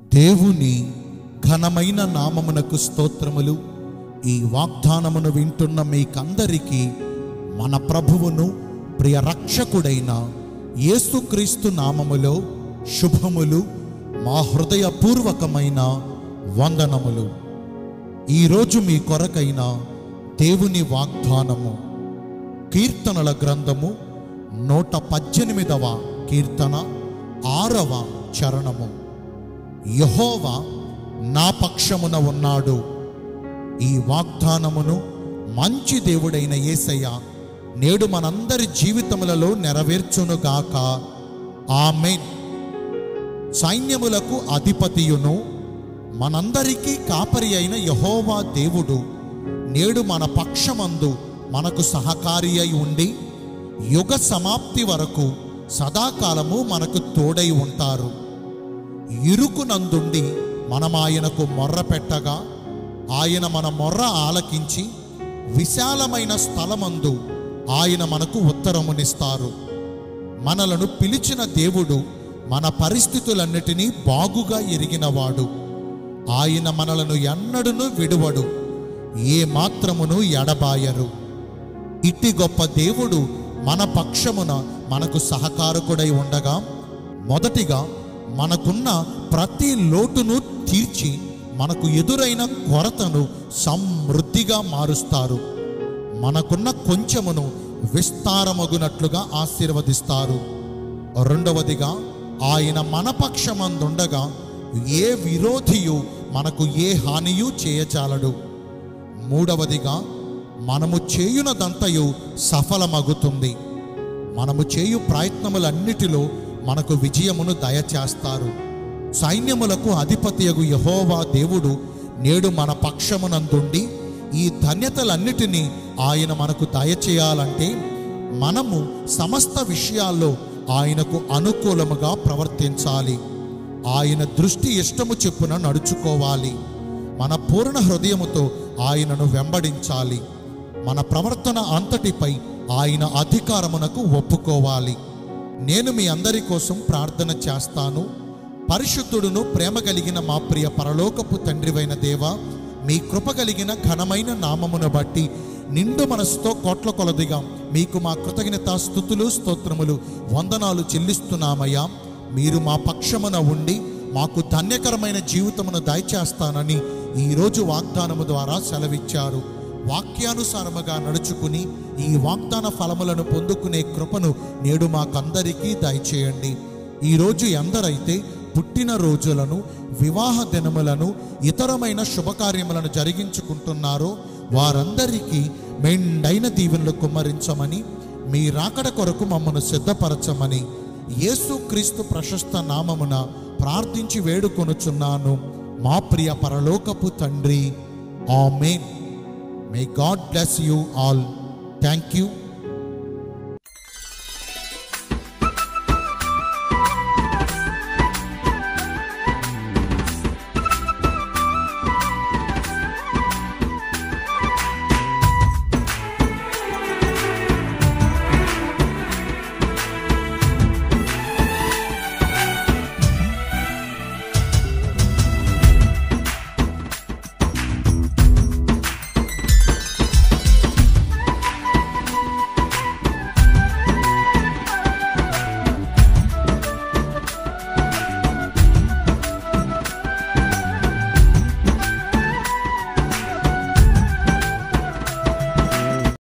దేవుని ఘనమైన నామమునకు స్తోత్రములు ఈ వాగ్దానమును వింటున్న మీకందరికీ మన ప్రభువును ప్రియ రక్షకుడైన యేసుక్రీస్తు నామములో శుభములు మా హృదయపూర్వకమైన వందనములు ఈరోజు మీ కొరకైన దేవుని వాగ్దానము కీర్తనల గ్రంథము నూట పద్దెనిమిదవ కీర్తన ఆరవ చరణము యహోవా నా పక్షమున ఉన్నాడు ఈ వాగ్దానమును మంచి దేవుడైన యేసయ్య నేడు మనందరి జీవితములలో నెరవేర్చునుగాక ఆమెన్ సైన్యములకు అధిపతియును మనందరికీ కాపరి అయిన యహోవా దేవుడు నేడు మన పక్షమందు మనకు సహకారి అయి ఉండి యుగ సమాప్తి వరకు సదాకాలము మనకు తోడై ఉంటారు ఇరుకునందుండి మనం ఆయనకు మొర్ర పెట్టగా ఆయన మన మొర్ర ఆలకించి విశాలమైన స్థలమందు ఆయన మనకు ఉత్తరమునిస్తారు మనలను పిలిచిన దేవుడు మన పరిస్థితులన్నిటినీ బాగుగా ఎరిగినవాడు ఆయన మనలను ఎన్నడును విడువడు ఏ మాత్రమును ఎడబాయరు ఇట్టి గొప్ప దేవుడు మన పక్షమున మనకు సహకారకుడై ఉండగా మొదటిగా మనకున్న ప్రతి లోటును తీర్చి మనకు ఎదురైన కొరతను సమృద్ధిగా మారుస్తారు మనకున్న కొంచెమును విస్తారమగునట్లుగా ఆశీర్వదిస్తారు రెండవదిగా ఆయన మన పక్షమందుండగా ఏ విరోధియు మనకు ఏ హానియు చేయచాలడు మూడవదిగా మనము చేయునదంతయు సఫలమగుతుంది మనము చేయు ప్రయత్నములన్నిటిలో మనకు విజయమును దయచేస్తారు సైన్యములకు అధిపతియగు యహోవా దేవుడు నేడు మన పక్షమునందుండి ఈ ధన్యతలన్నిటినీ ఆయన మనకు దయచేయాలంటే మనము సమస్త విషయాల్లో ఆయనకు అనుకూలముగా ప్రవర్తించాలి ఆయన దృష్టి ఇష్టము చెప్పున నడుచుకోవాలి మన పూర్ణ హృదయముతో ఆయనను వెంబడించాలి మన ప్రవర్తన అంతటిపై ఆయన అధికారమునకు ఒప్పుకోవాలి నేను మీ అందరి కోసం ప్రార్థన చేస్తాను పరిశుద్ధుడును ప్రేమ కలిగిన మా ప్రియ పరలోకపు తండ్రివైన దేవ మీ కృప కలిగిన ఘనమైన నామమును బట్టి నిండు మనసుతో కోట్ల కొలదిగా మీకు మా కృతజ్ఞత స్థుతులు స్తోత్రములు వందనాలు చెల్లిస్తున్నామయ్యా మీరు మా పక్షమున ఉండి మాకు ధన్యకరమైన జీవితమును దయచేస్తానని ఈరోజు వాగ్దానము ద్వారా సెలవిచ్చారు వాక్యానుసారముగా నడుచుకుని ఈ వాగ్దాన ఫలములను పొందుకునే కృపను నేడు మాకందరికీ దయచేయండి ఈరోజు ఎందరైతే పుట్టిన రోజులను వివాహ దినములను ఇతరమైన శుభకార్యములను జరిగించుకుంటున్నారో వారందరికీ మెండైన దీవెనలు కుమ్మరించమని మీ రాకడ కొరకు మమ్మను సిద్ధపరచమని యేసుక్రీస్తు ప్రశస్త నామమున ప్రార్థించి వేడుకొనుచున్నాను మా ప్రియ పరలోకపు తండ్రి amen may God bless you all thank you